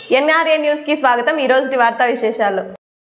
NRA news కి స్వాగతం ఈ రోజు వార్తా విశేషాలు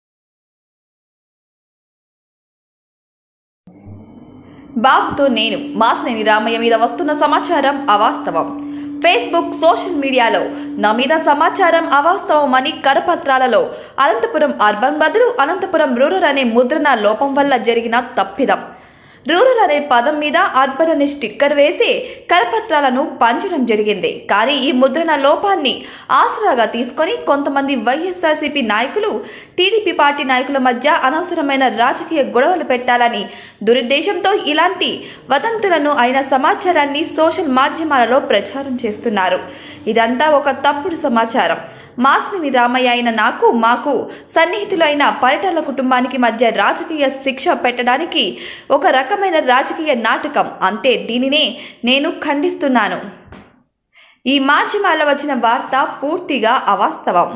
బాబుతో నేను మాసినేని రామయ్య మీద వస్తున్న సమాచారం అవాస్తవం ఫేస్బుక్ సోషల్ మీడియాలో నా మీద సమాచారం అవాస్తవం అని కరపత్రాలలో అనంతపురం అర్బన్ బదులు అనంతపురం రూరల్ అనే ముద్రణ లోపం వల్ల జరిగిన తప్పిదం రూరల్ అనే పదం మీద అర్బన్ అనే స్టిక్కర్ వేసి కరపత్రాలను పంచడం జరిగింది కానీ ఈ ముద్రణ లోపాన్ని ఆసరాగా తీసుకొని కొంతమంది వైఎస్ఆర్సీపీ నాయకులు టీడీపీ పార్టీ నాయకుల మధ్య అనవసరమైన రాజకీయ గొడవలు పెట్టాలని దురుద్దేశంతో ఇలాంటి వదంతులను అయిన సమాచారాన్ని సోషల్ మాధ్యమాలలో ప్రచారం చేస్తున్నారు ఇదంతా ఒక తప్పుడు సమాచారం మాస్నిని రామయ్య అయిన నాకు మాకు సన్నిహితులైన పరిటాల కుటుంబానికి మధ్య రాజకీయ శిక్ష పెట్టడానికి ఒక రకమైన రాజకీయ నాటకం అంతే దీనినే నేను ఖండిస్తున్నాను ఈ మాధ్యమాల వచ్చిన వార్త పూర్తిగా అవాస్తవం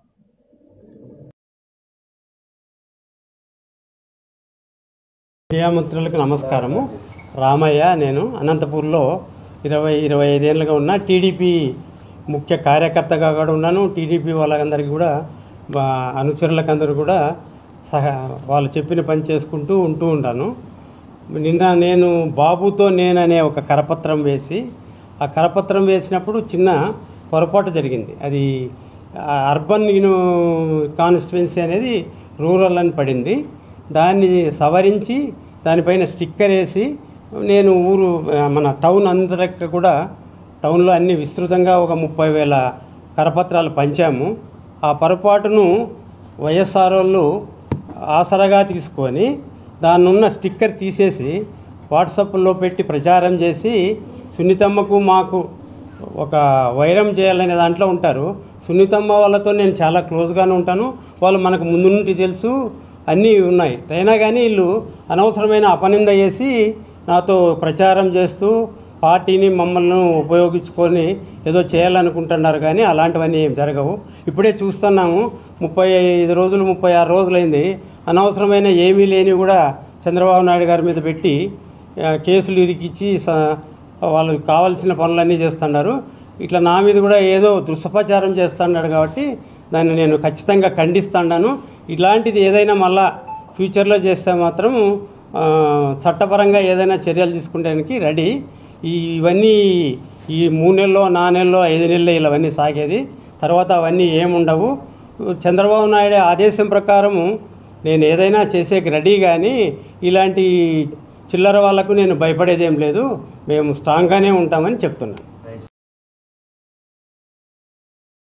మీడియామిత్రులకు నమస్కారము రామయ్య నేను అనంతపూర్లో ఇరవై ఇరవై ఐదేళ్ళుగా ఉన్న టీడీపీ ముఖ్య కార్యకర్తగా కూడా ఉన్నాను టీడీపీ వాళ్ళందరికీ కూడా మా అనుచరులకందరూ కూడా సహా వాళ్ళు చెప్పిన పని చేసుకుంటూ ఉంటూ ఉంటాను నిన్న నేను బాబుతో నేననే ఒక కరపత్రం వేసి ఆ కరపత్రం వేసినప్పుడు చిన్న పొరపాటు జరిగింది అది ఆ, అర్బన్ యూని కాన్స్టిట్యున్సీ అనేది రూరల్ అని పడింది దాన్ని సవరించి దానిపైన స్టిక్కర్ వేసి నేను ఊరు ఆ, మన టౌన్ అందరికి కూడా టౌన్లో అన్ని విస్తృతంగా ఒక ముప్పై వేల కరపత్రాలు పంచాము ఆ పొరపాటును వైఎస్ఆర్ వాళ్ళు ఆసరగా తీసుకొని దాన్ని ఉన్న స్టిక్కర్ తీసేసి వాట్సాప్లో పెట్టి ప్రచారం చేసి సునీతమ్మకు మాకు ఒక వైరం చేయాలనే దాంట్లో ఉంటారు సునీతమ్మ వాళ్ళతో నేను చాలా క్లోజ్గానే ఉంటాను వాళ్ళు మనకు ముందు నుండి తెలుసు అన్నీ ఉన్నాయి అయినా కానీ వీళ్ళు అనవసరమైన అపనింద చేసి నాతో ప్రచారం చేస్తూ పార్టీని మమ్మల్ని ఉపయోగించుకొని ఏదో చేయాలనుకుంటున్నారు కానీ అలాంటివన్నీ ఏం జరగవు ఇప్పుడే చూస్తున్నాము ముప్పై ఐదు రోజులు ముప్పై ఆరు రోజులైంది అనవసరమైన ఏమీ లేని కూడా చంద్రబాబు నాయుడు గారి మీద పెట్టి ఆ, కేసులు ఇరికిచ్చి స- వాళ్ళు కావాల్సిన పనులన్నీ చేస్తున్నారు ఇట్లా నా మీద కూడా ఏదో దుష్ప్రచారం చేస్తున్నాడు కాబట్టి దాన్ని నేను ఖచ్చితంగా ఖండిస్తున్నాను ఇలాంటిది ఏదైనా మళ్ళా ఫ్యూచర్లో చేస్తే మాత్రం ఆ, చట్టపరంగా ఏదైనా చర్యలు తీసుకుంటానికి రెడీ ఈ ఇవన్నీ ఈ మూడు నెలలో నా నెలలో ఐదు నెలలో ఇవన్నీ సాగేది తర్వాత అవన్నీ ఏముండవు చంద్రబాబు నాయుడు ఆదేశం ప్రకారము నేను ఏదైనా చేసేకి రెడీ కానీ ఇలాంటి చిల్లర వాళ్ళకు నేను భయపడేదేం లేదు మేము స్ట్రాంగ్గానే ఉంటామని చెప్తున్నాను